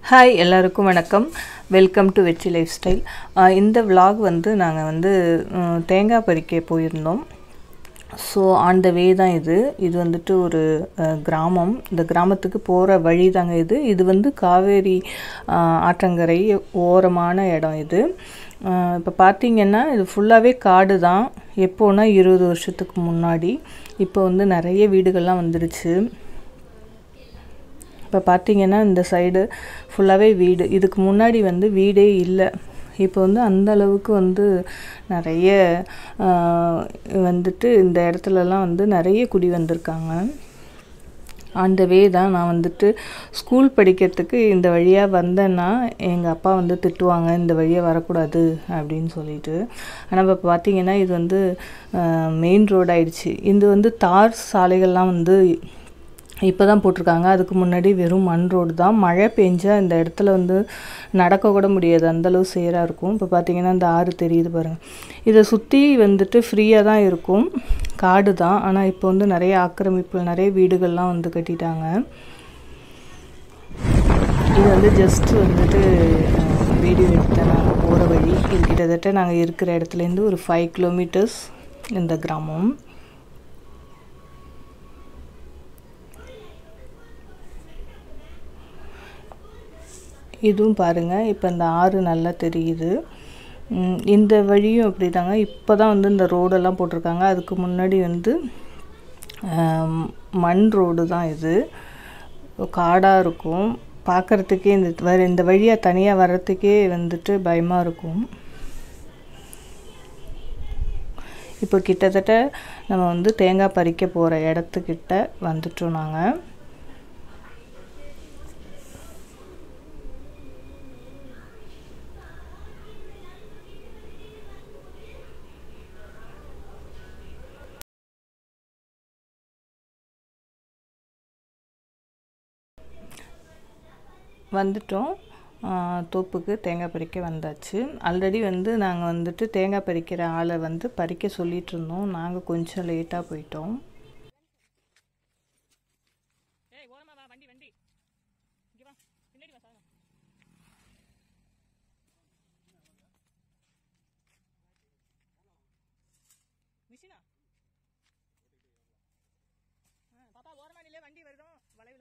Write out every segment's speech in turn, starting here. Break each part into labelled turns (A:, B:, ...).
A: Hi எல்லாருக்கும் வணக்கம் welcome to Vetri lifestyle இந்த vlog வந்து நாங்கள் வந்து உம், தேங்காய் பறிக்க போயிருந்தோம் ஸோ ஆன் த வே தான் இது இது வந்துட்டு ஒரு அஹ், கிராமம் இந்த கிராமத்துக்கு போகிற வழி தாங்க இது இது வந்து காவேரி அஹ், ஆற்றங்கரை ஓரமான இடம் இது இப்போ பார்த்தீங்கன்னா இது ஃபுல்லாகவே காடு தான் எப்போனா இருபது வருஷத்துக்கு முன்னாடி இப்போ வந்து நிறைய வீடுகள்லாம் வந்துடுச்சு இப்போ பார்த்தீங்கன்னா இந்த சைடு ஃபுல்லாகவே வீடு இதுக்கு முன்னாடி வந்து வீடே இல்லை இப்போ வந்து அந்த அளவுக்கு வந்து நிறைய ஆஹ், வந்துட்டு இந்த இடத்துலலாம் வந்து நிறைய குடி வந்திருக்காங்க அந்த வே தான் நான் வந்துட்டு ஸ்கூல் படிக்கிறதுக்கு இந்த வழியாக வந்தேன்னா எங்கள் அப்பா வந்து திட்டுவாங்க இந்த வழியாக வரக்கூடாது அப்படின்னு சொல்லிட்டு ஆனால் இப்போ பார்த்தீங்கன்னா இது வந்து மெயின் ரோடு ஆயிடுச்சு இது வந்து தார் சாலைகள்லாம் வந்து இப்போ தான் போட்டிருக்காங்க அதுக்கு முன்னாடி வெறும் மண் ரோடு தான் மழை பெஞ்சா இந்த இடத்துல வந்து நடக்க கூட முடியாது அந்தளவு சேராக இருக்கும் இப்போ பார்த்தீங்கன்னா இந்த ஆறு தெரியுது பாருங்கள் இதை சுற்றி வந்துட்டு ஃப்ரீயாக தான் இருக்கும் காடு தான் ஆனால் இப்போ வந்து நிறைய ஆக்கிரமிப்பு நிறைய வீடுகள்லாம் வந்து கட்டிட்டாங்க இது வந்து ஜஸ்ட் வந்துட்டு வீடியோ எடுத்த நாங்கள் போகிற வழி இது கிட்டத்தட்ட நாங்கள் இருக்கிற இடத்துலேருந்து ஒரு ஃபைவ் கிலோமீட்டர்ஸ் இந்த கிராமம் இதுவும் பாருங்கள் இப்போ இந்த ஆறு நல்லா தெரியுது ம், இந்த வழியும் அப்படி தாங்க இப்போ தான் வந்து இந்த ரோடெல்லாம் போட்டிருக்காங்க அதுக்கு முன்னாடி வந்து ஆம், மண் ரோடு தான் இது காடாக இருக்கும் பார்க்குறதுக்கே இந்த வேறு இந்த வழியாக தனியாக வர்றதுக்கே வந்துட்டு பயமாக இருக்கும் இப்போ கிட்டத்தட்ட நம்ம வந்து தேங்காய் பறிக்க போகிற இடத்துக்கிட்ட வந்துட்டோம் நாங்கள் வந்துட்டோம் ஆ, தோப்புக்கு தேங்காய் பறிக்க வந்தாச்சு ஆல்ரெடி வந்து நாங்கள் வந்துட்டு தேங்காய் பறிக்கிற ஆளை வந்து பறிக்க சொல்லிட்டு இருந்தோம் நாங்கள் கொஞ்சம் லேட்டாக போயிட்டோம்
B: ஏய் ஓரமா வா வண்டி வண்டி இங்க வா பின்னாடி வா சார் மிஷினா ஆ, பாப்பா ஓரமா நில்லே வண்டி வருதும் வளைவுல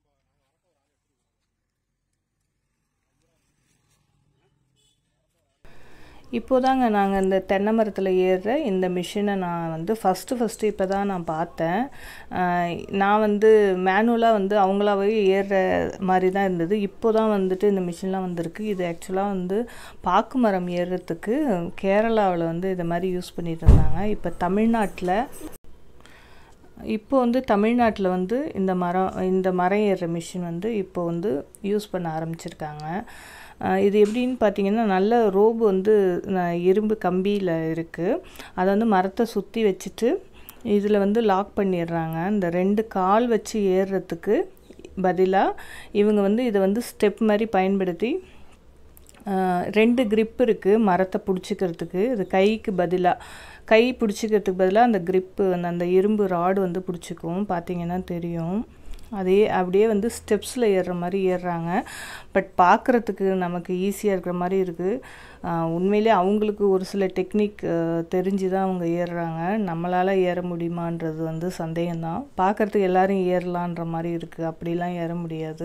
A: இப்போதாங்க நாங்கள் இந்த தென்னை மரத்தில் ஏறுற இந்த மிஷினை நான் வந்து ஃபஸ்ட்டு ஃபஸ்ட்டு இப்போ தான் நான் பார்த்தேன் ஆஹ் நான் வந்து மேனுவலாக வந்து அவங்களாவே ஏறுற மாதிரி தான் இருந்தது இப்போ தான் வந்துட்டு இந்த மிஷின்லாம் வந்திருக்கு இது ஆக்சுவலாக வந்து பாக்கு மரம் ஏறுறதுக்கு கேரளாவில் வந்து இதை மாதிரி யூஸ் பண்ணிட்டு இருந்தாங்க இப்போ தமிழ்நாட்டில் இப்போ வந்து தமிழ்நாட்டில் வந்து இந்த மரம் இந்த மரம் ஏறுற மிஷின் வந்து இப்போ வந்து யூஸ் பண்ண ஆரம்பிச்சிருக்காங்க அஹ் இது எப்படின்னு பார்த்தீங்கன்னா நல்ல ரோபு வந்து ந- இரும்பு கம்பியில் இருக்குது அதை வந்து மரத்தை சுற்றி வச்சுட்டு இதில் வந்து லாக் பண்ணிடுறாங்க இந்த ரெண்டு கால் வச்சு ஏறுறதுக்கு பதிலாக இவங்க வந்து இதை வந்து ஸ்டெப் மாதிரி பயன்படுத்தி ஆஹ் ரெண்டு grip இருக்குது மரத்தை பிடிச்சிக்கிறதுக்கு இது கைக்கு பதிலாக கை பிடிச்சிக்கிறதுக்கு பதிலாக அந்த grip அந்த அந்த இரும்பு ராடு வந்து பிடிச்சிக்கும் பார்த்தீங்கன்னா தெரியும் அதே அப்படியே வந்து ஸ்டெப்ஸில் ஏறுற மாதிரி ஏறுறாங்க பட் பார்க்குறதுக்கு நமக்கு ஈஸியாக இருக்கிற மாதிரி இருக்குது உண்மையிலே அவங்களுக்கு ஒரு சில டெக்னிக் தெரிஞ்சு தான் அவங்க ஏறுறாங்க நம்மளால் ஏற முடியுமான்றது வந்து சந்தேகம்தான் பார்க்குறதுக்கு எல்லாரும் ஏறலான்ற மாதிரி இருக்குது அப்படிலாம் ஏற முடியாது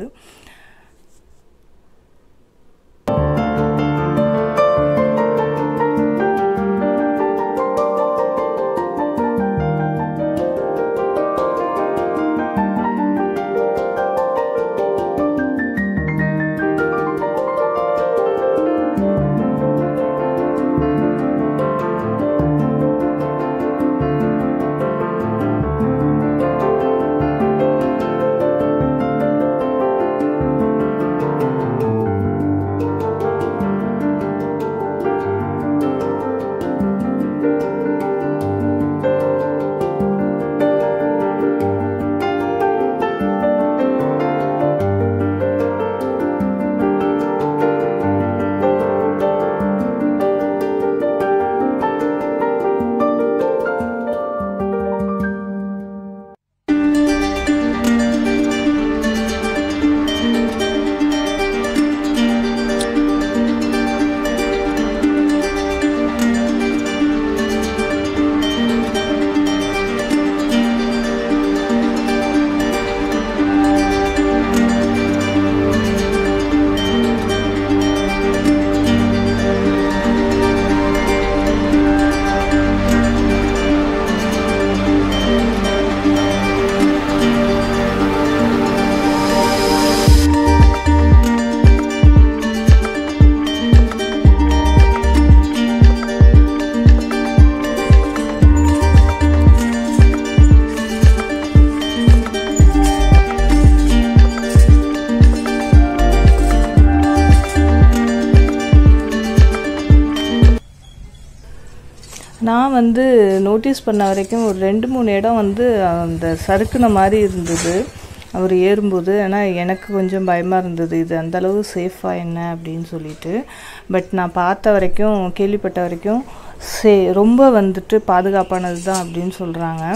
A: நான் வந்து நோட்டீஸ் பண்ண வரைக்கும் ஒரு ரெண்டு மூணு இடம் வந்து அந்த சறுக்குன மாதிரி இருந்தது அவர் ஏறும்போது ஆனால் எனக்கு கொஞ்சம் பயமாக இருந்தது இது அந்த அளவு சேஃபாக என்ன அப்படின்னு சொல்லிட்டு பட் நான் பார்த்த வரைக்கும் கேள்விப்பட்ட வரைக்கும் சே ரொம்ப வந்துட்டு பாதுகாப்பானது தான் அப்படின்னு சொல்கிறாங்க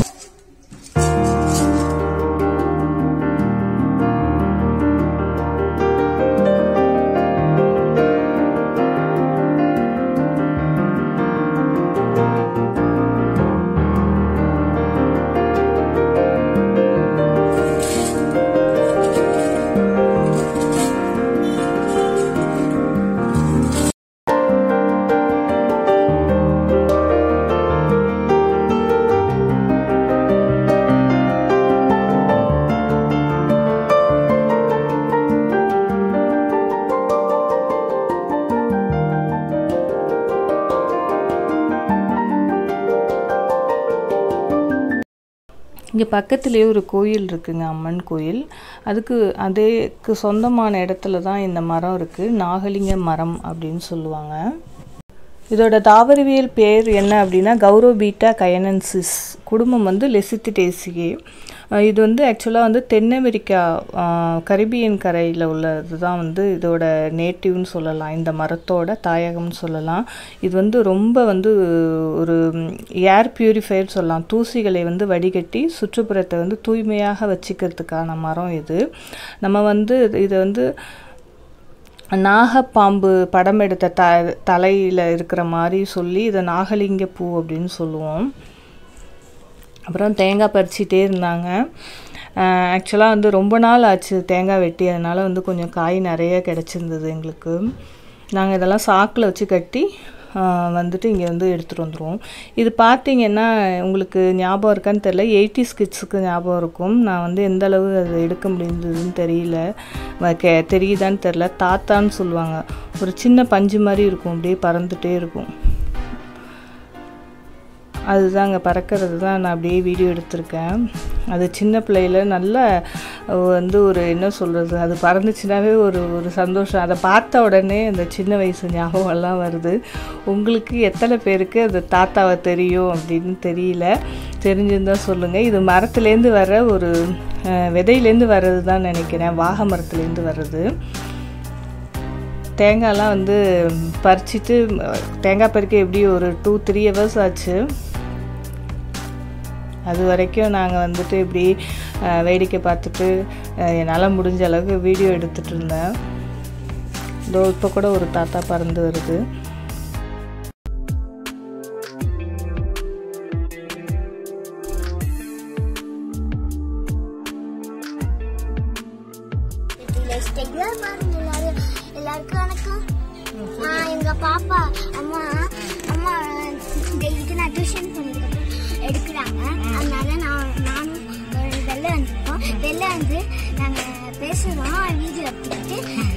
A: இங்கே பக்கத்துலேயே ஒரு கோயில் இருக்குங்க அம்மன் கோயில் அதுக்கு அதேக்கு சொந்தமான இடத்துல தான் இந்த மரம் இருக்குது நாகலிங்க மரம் அப்படின்னு சொல்லுவாங்க இதோட தாவரவியல் பேர் என்ன அப்படின்னா கௌரோபீட்டா கயனன்சிஸ் குடும்பம் வந்து லெசித்திடேசியே அஹ் இது வந்து ஆக்சுவலாக வந்து தென் அமெரிக்கா அஹ், கரிபியன் கரையில் உள்ளது தான் வந்து இதோட நேட்டிவ்னு சொல்லலாம் இந்த மரத்தோட தாயகம்னு சொல்லலாம் இது வந்து ரொம்ப வந்து ஒரு ஏர் பியூரிஃபையர் சொல்லலாம் தூசிகளை வந்து வடிகட்டி சுற்றுப்புறத்தை வந்து தூய்மையாக வச்சுக்கிறதுக்கான மரம் இது நம்ம வந்து இதை வந்து நாகப்பாம்பு படம் எடுத்த த தலையில் இருக்கிற மாதிரி சொல்லி இதை நாகலிங்க பூ அப்படின்னு சொல்லுவோம் அப்புறம் தேங்காய் பறிச்சிட்டே இருந்தாங்க ஆக்சுவலாக வந்து ரொம்ப நாள் ஆச்சு தேங்காய் வெட்டி அதனால் வந்து கொஞ்சம் காய் நிறைய கிடச்சிருந்தது எங்களுக்கு நாங்கள் இதெல்லாம் சாக்கில் வச்சு கட்டி ஆஹ் வந்துட்டு இங்கே வந்து எடுத்துகிட்டு வந்துடுவோம் இது பார்த்தீங்கன்னா உங்களுக்கு ஞாபகம் இருக்கான்னு தெரில எயிட்டி கிட்ஸுக்கு ஞாபகம் இருக்கும் நான் வந்து எந்த அளவு அது எடுக்க முடிந்ததுன்னு தெரியல வ- கே தெரியுதான்னு தெரில தாத்தான்னு சொல்லுவாங்க ஒரு சின்ன பஞ்சு மாதிரி இருக்கும் அப்படியே பறந்துட்டே இருக்கும் அதுதாங்க பறக்கிறது தான் நான் அப்படியே வீடியோ எடுத்திருக்கேன் அது சின்ன பிள்ளையில நல்ல வந்து ஒரு என்ன சொல்கிறது அது பறந்துச்சுனாவே ஒரு ஒரு சந்தோஷம் அதை பார்த்த உடனே அந்த சின்ன வயசு ஞாபகம்லாம் வருது உங்களுக்கு எத்தனை பேருக்கு அந்த தாத்தாவை தெரியும் அப்படின்னு தெரியல தெரிஞ்சிருந்தா சொல்லுங்கள் இது மரத்துலேருந்து வர ஒரு அஹ், விதையிலேருந்து வர்றது தான் நினைக்கிறேன் வாகை மரத்துலேருந்து வர்றது தேங்காய்லாம் வந்து பறிச்சிட்டு அஹ், தேங்காய் பறிக்க எப்படி ஒரு டூ த்ரீ ஹவர்ஸ் ஆச்சு அது வரைக்கும் நாங்கள் வந்துட்டு இப்படி அஹ், வேடிக்கை பார்த்துட்டு அஹ், என்னால் முடிஞ்ச அளவுக்கு வீடியோ எடுத்துகிட்டு இருந்தேன் இதோ இப்போ கூட ஒரு தாத்தா பறந்து வருது
C: ஸ்டெக்லர் பாருங்க எல்லாரும் எல்லாருக்கும் வணக்கம் நான் எங்க பாப்பா அம்மா அம்மா டெய்லிக்கு நான் டியூஷன் பண்ணிருக்கேன் எடுக்கிறாங்க அதனால நான் நானும் ஒரு வெளில வந்திருக்கோம் வெளில வந்து நாங்கள் பேசுகிறோம் வீடியோ எடுத்துக்கிட்டு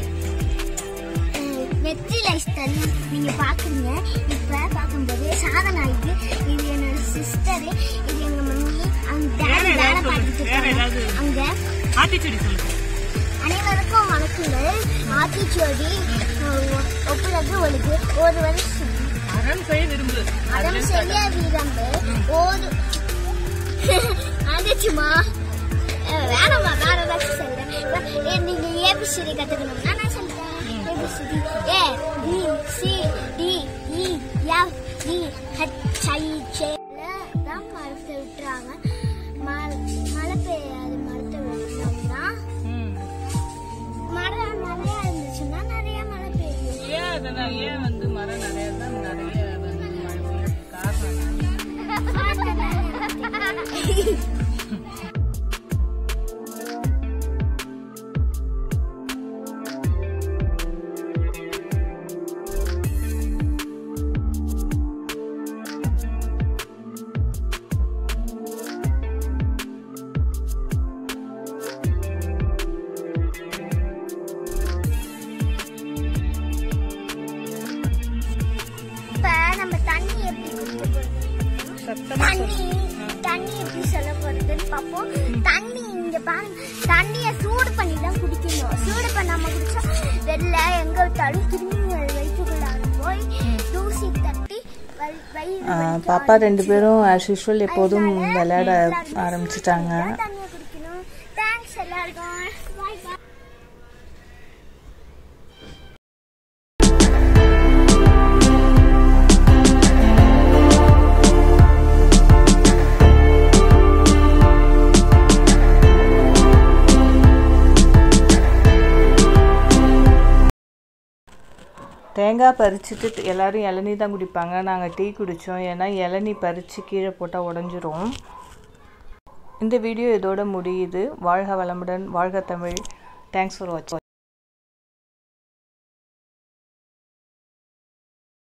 C: வெற்றிலை ஸ்டல் நீங்க பாக்குறீங்க இப்ப பார்க்கும்போது சாதனை ஆயிட்டு இது என்னோட சிஸ்டரு இது எங்க மம்மி அவங்க டேடி வேலை பார்த்துட்டு இருக்காங்க அங்க
B: ஆத்திச்சூடி சொல்லு
C: அனைவருக்கும் வணக்கங்கள் ஆத்திச்சோடி ஒப்புரவு ஒழுகு ஒரு வருஷம்
B: அறம் செய்ய விரும்பு
C: அறம் செய்ய விரும்பு ஒரு அதுச்சுமா வேணாமா வேற ஏதாச்சும் சொல்றேன் ஏ, நீங்க ஏபிசிடி கத்துக்கணும்னா நான் சொல்றேன் A B C D A B C D E F G H I J தான் மரத்தை விட்டுறாங்க மழை மழை பெய்யாது மரத்தை விட்டுட்டோம்னா மழை நிறைய இருந்துச்சுன்னா நிறைய மழை பெய்யும்
A: ஏன் அதனால் ஏன் வந்து மரம் நிறைய தான் நிறைய வந்து மழை பெய்யும்? காரணம் என்ன?
C: இப்ப நம்ம தண்ணி எப்படி குடிக்க போறோம்
A: சத்தமா
C: தண்ணி தண்ணி எப்படி சொல்ல போறதுன்னு பார்ப்போம் தண்ணி இங்க பாருங்க தண்ணிய சூடு பண்ணி தான் குடிக்கணும் சூடு பண்ணாம குடிச்சா வெளில எங்க விட்டாலும் கிருமிகள் வயிற்றுக்குள்ளார போய் தூசி தட்டி வ- வயிறு
A: ஆ, பாப்பா ரெண்டு பேரும் ஆஸ் யூஷுவல் எப்போதும் விளையாட ஆரம்பிச்சிட்டாங்க
C: தண்ணியை குடிக்கணும் தேங்க்ஸ் எல்லாருக்கும் பாய் பாய்
A: தேங்காய் பறிச்சுட்டு எல்லாரும் இளநீ தான் குடிப்பாங்க நாங்கள் டீ குடித்தோம் ஏன்னா இளநீ பறித்து கீழே போட்டால் உடஞ்சிரும் இந்த வீடியோ இதோட முடியுது வாழ்க வளமுடன் வாழ்க தமிழ் தேங்க்ஸ் ஃபார் வாட்சிங்